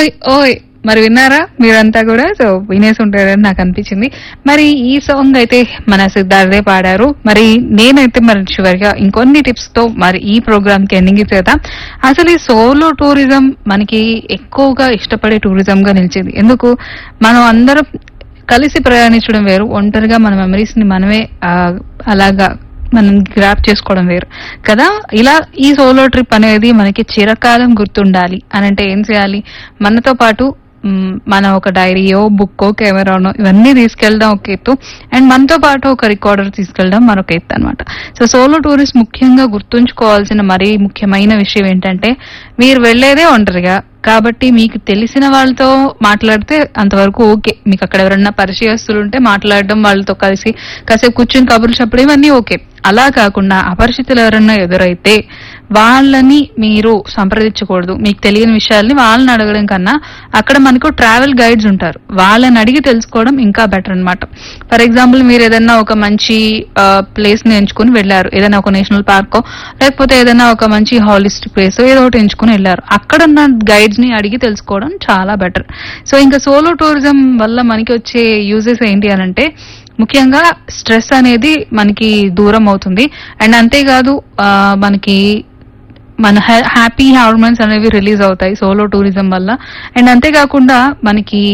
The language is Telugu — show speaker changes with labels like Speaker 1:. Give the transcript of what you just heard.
Speaker 1: ఓయ్ ఓయ్ మరి విన్నారా మీరంతా కూడా సో వినేసి ఉంటారని నాకు అనిపించింది మరి ఈ సాంగ్ అయితే మన సిద్ధార్థే పాడారు మరి నేనైతే మరి చివరిగా ఇంకొన్ని టిప్స్ తో మరి ఈ ప్రోగ్రామ్ కి ఎండింగ్ చేద్దాం అసలు ఈ సోలో టూరిజం మనకి ఎక్కువగా ఇష్టపడే టూరిజం గా నిలిచింది ఎందుకు మనం అందరం కలిసి ప్రయాణించడం వేరు ఒంటరిగా మన మెమరీస్ ని మనమే ఆ, అలాగా మనం గ్రాప్ చేసుకోవడం వేరు కదా ఇలా ఈ సోలో ట్రిప్ అనేది మనకి చిరకాలం గుర్తుండాలి అని అంటే ఏం చేయాలి మనతో పాటు మ్, మన ఒక డైరీయో బుక్కో కెమెరానో ఇవన్నీ తీసుకెళ్ళడం ఒక ఎత్తు అండ్ మనతో పాటు ఒక రికార్డర్ తీసుకెళ్ళడం మరొక ఎత్తు అనమాట సో సోలో టూరిస్ట్ ముఖ్యంగా గుర్తుంచుకోవాల్సిన మరీ ముఖ్యమైన విషయం ఏంటంటే మీరు వెళ్ళేదే ఒంటరిగా కాబట్టి మీకు తెలిసిన వాళ్ళతో మాట్లాడితే అంతవరకు ఓకే మీకు అక్కడ ఎవరన్నా పరిచయస్తులు ఉంటే మాట్లాడడం వాళ్ళతో కలిసి కాసేపు కూర్చొని కబుర్లు చెప్పడం ఇవన్నీ ఓకే అలా కాకుండా అపరిచితులు ఎవరన్నా ఎదురైతే వాళ్ళని మీరు సంప్రదించకూడదు మీకు తెలియని విషయాల్ని వాళ్ళని అడగడం కన్నా అక్కడ మనకు ట్రావెల్ గైడ్స్ ఉంటారు వాళ్ళని అడిగి తెలుసుకోవడం ఇంకా బెటర్ అన్నమాట ఫర్ ఎగ్జాంపుల్ మీరు ఏదైనా ఒక మంచి ప్లేస్ ని ఎంచుకుని వెళ్ళారు ఏదైనా ఒక నేషనల్ పార్క్ లేకపోతే ఏదైనా ఒక మంచి హాలిస్టిక్ ప్లేస్ ఏదో ఒకటి ఎంచుకుని వెళ్ళారు అక్కడ ఉన్న గైడ్స్ ని అడిగి తెలుసుకోవడం చాలా బెటర్ సో ఇంకా సోలో టూరిజం వల్ల మనకి వచ్చే యూజెస్ ఏంటి అని అంటే ముఖ్యంగా స్ట్రెస్ అనేది మనకి దూరం అవుతుంది అండ్ అంతేకాదు ఆ, మనకి మన హ్యాపీ హార్మోన్స్ అనేవి రిలీజ్ అవుతాయి సోలో టూరిజం వల్ల అండ్ అంతేకాకుండా మనకి